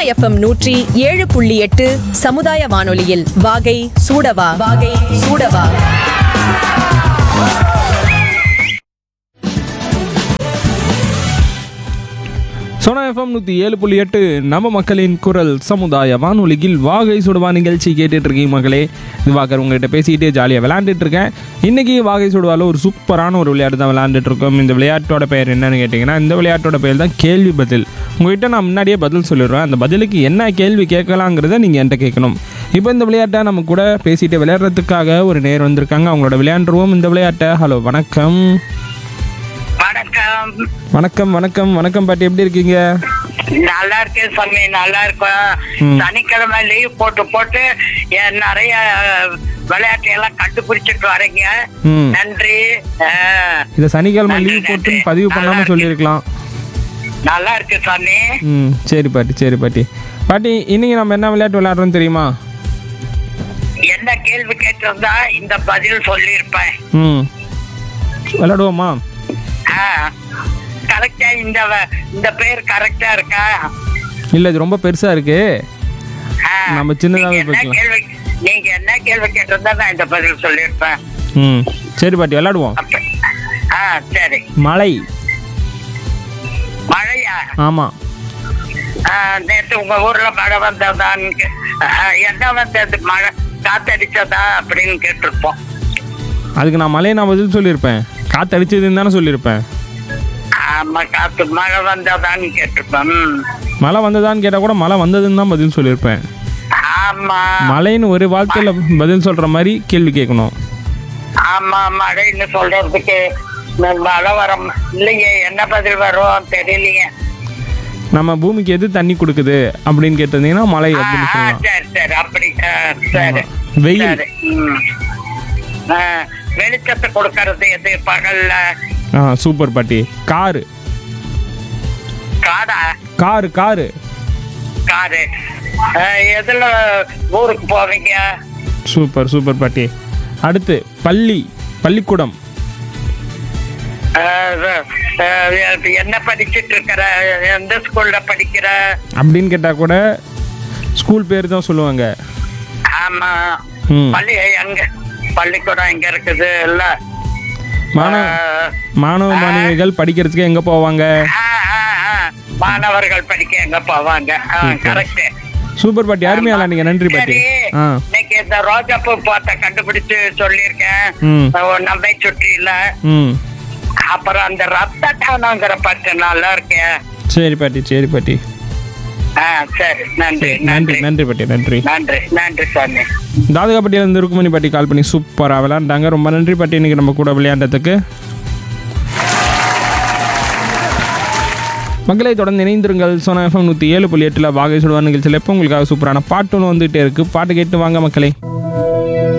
FM நூற்றி ஏழு புள்ளி எட்டு சமுதாய வானொலியில் வாகை சூடவா வாகை சூடவா சோனா எஃப்எம் நூற்றி ஏழு புள்ளி எட்டு நம்ம மக்களின் குரல் சமுதாய வானொலியில் வாகை சுடுவா நிகழ்ச்சி கேட்டுட்டு இருக்கீங்க மக்களே இது வாக்கர் உங்ககிட்ட பேசிக்கிட்டே ஜாலியாக விளையாண்டுட்டு இருக்கேன் இன்னைக்கு வாகை சுடுவால ஒரு சூப்பரான ஒரு விளையாட்டு தான் விளையாண்டுட்டு இருக்கோம் இந்த விளையாட்டோட பெயர் என்னன்னு கேட்டிங்கன்னா இந்த விளையாட்டோட பெயர் தான் கேள்வி பதில் உங்ககிட்ட நான் முன்னாடியே பதில் சொல்லிடுவேன் அந்த பதிலுக்கு என்ன கேள்வி கேட்கலாங்கிறத நீங்கள் என்கிட்ட கேட்கணும் இப்போ இந்த விளையாட்டை நம்ம கூட பேசிட்டு விளையாடுறதுக்காக ஒரு நேர் வந்திருக்காங்க அவங்களோட விளையாண்டுருவோம் இந்த விளையாட்டை ஹலோ வணக்கம் வணக்கம் வணக்கம் வணக்கம் வணக்கம் பாட்டி எப்படி இருக்கீங்க நல்லா இருக்கேன் சாமி நல்லா இருக்கும் ம். சனிக்கிழமை லீவ் போட்டு போட்டு என் நிறைய விளையாட்டு எல்லாம் கண்டுபிடிச்சிட்டு வரீங்க ம் நன்றி ஆஹ், இதை சனிக்கிழமை நன்றி, லீவ் போட்டு நன்றி. பதிவு நல்லா பண்ணாமல் இருக்கு. சொல்லியிருக்கலாம் நல்லா இருக்கு சாமி ம் சரி பாட்டி சரி பாட்டி பாட்டி இன்னைக்கு நம்ம என்ன விளையாட்டு விளையாடுறோம் தெரியுமா என்ன கேள்வி கேட்டிருந்தா இந்த பதில் சொல்லியிருப்பேன் ம் விளையாடுவோமா கரெக்டா இந்த வ- இந்த பேர் கரெக்டா இருக்கா இல்லை இது ரொம்ப பெருசாக இருக்கு ஆ, நம்ம சின்னதாவே நீங்க என்ன போய்க்கலாம். கேள்வி நீங்க என்ன கேள்வி கேட்டிருந்தா நான் இந்த பதில் சொல்லியிருப்பேன் ம் சரி பாட்டி விளையாடுவோம் அப்ப ஆ சரி மழை மழையா ஆமாம் ஆ, நேத்து உங்க ஊர்ல மழை வந்ததான்னு கே- ஆ, என்ன வந்தது மழை காத்தடிச்சதா அப்படின்னு கேட்டிருப்போம் அதுக்கு நான் மழையை நான் பதில் சொல்லியிருப்பேன் காற்று அடிச்சதுன்னு தானே சொல்லியிருப்பேன் ஆமா காத்து மழை வந்ததான்னு கேட்டிருப்போம் ம். மழை வந்ததான்னு கேட்டால் கூட மழை வந்ததுன்னு தான் பதில் சொல்லியிருப்பேன் ஆமா மழைன்னு ஒரு வார்த்தையில் பதில் சொல்கிற மாதிரி கேள்வி கேட்கணும் ஆமா மழைன்னு சொல்றதுக்கு ம- மழை வர இல்லையே என்ன பதில் வரும் தெரியலையே நம்ம பூமிக்கு எது தண்ணி கொடுக்குது அப்படின்னு கேட்டிருந்தீங்கன்னா மழை ஆ, அப்படின்னு ஆ, சொல்லலாம் சரி சரி அப்படி ஆ, சரி ஆமா. வெயில். சரி ம். ஆ, வெளிச்சத்தை கொடுக்கறது எது பகல்ல ஆ சூப்பர் பாட்டி காரு காடா காரு காரு காரு அஹ், எதுல ஊருக்கு போவீங்க சூப்பர் சூப்பர் பாட்டி அடுத்து பள்ளி பள்ளிக்கூடம் அஹ், அஹ், என்ன படிச்சிட்டு இருக்கிற எந்த ஸ்கூல்ல படிக்கிற அப்படின்னு கேட்டால் கூட ஸ்கூல் பேர் தான் சொல்லுவாங்க ஆமா ம் பள்ளி எங்க பள்ளிக்கூடம் எங்க இருக்குது இல்ல மாணவ மாணவ மாணவிகள் படிக்கிறதுக்கு எங்கே போவாங்க ஆஹ், ஆஹ், ஆஹ். மாணவர்கள் படிக்க எங்க போவாங்க கரெக்ட் சூப்பர் பாட்டி அருமையா விளையாண்டீங்க நன்றி பாட்டி சரி ஆ இன்னைக்கு இந்த ரோஜா பூ போத்த கண்டுபிடிச்சு சொல்லியிருக்கேன் ம் அஹ், நம்மை சுற்றில ம் அப்புறம் அந்த ரத்த தானங்கிற பட்டு நல்லா இருக்கேன் சரி பாட்டி சரி பாட்டி ஆ சரி நன்றி நன்றி நன்றி நன்றி பாட்டி நன்றி நன்றி நன்றி சாமி தாதகாப்பட்டியில இருந்து ருக்குமணி பாட்டி கால் பண்ணி சூப்பராக விளையாண்டாங்க ரொம்ப நன்றி பாட்டி இன்னைக்கு நம்ம கூட விளையாண்டதுக்கு மக்களை தொடர்ந்து இணைந்திருங்கள் சோனா எஃப்எம் நூற்றி ஏழு புள்ளி எட்டில் வாகை சுடுவார் நிகழ்ச்சியில் எப்போ உங்களுக்காக சூப்பரான பாட்டு ஒன்று வந்துகிட்டே இருக்குது பாட்டு கேட்டு வாங்க மக்களே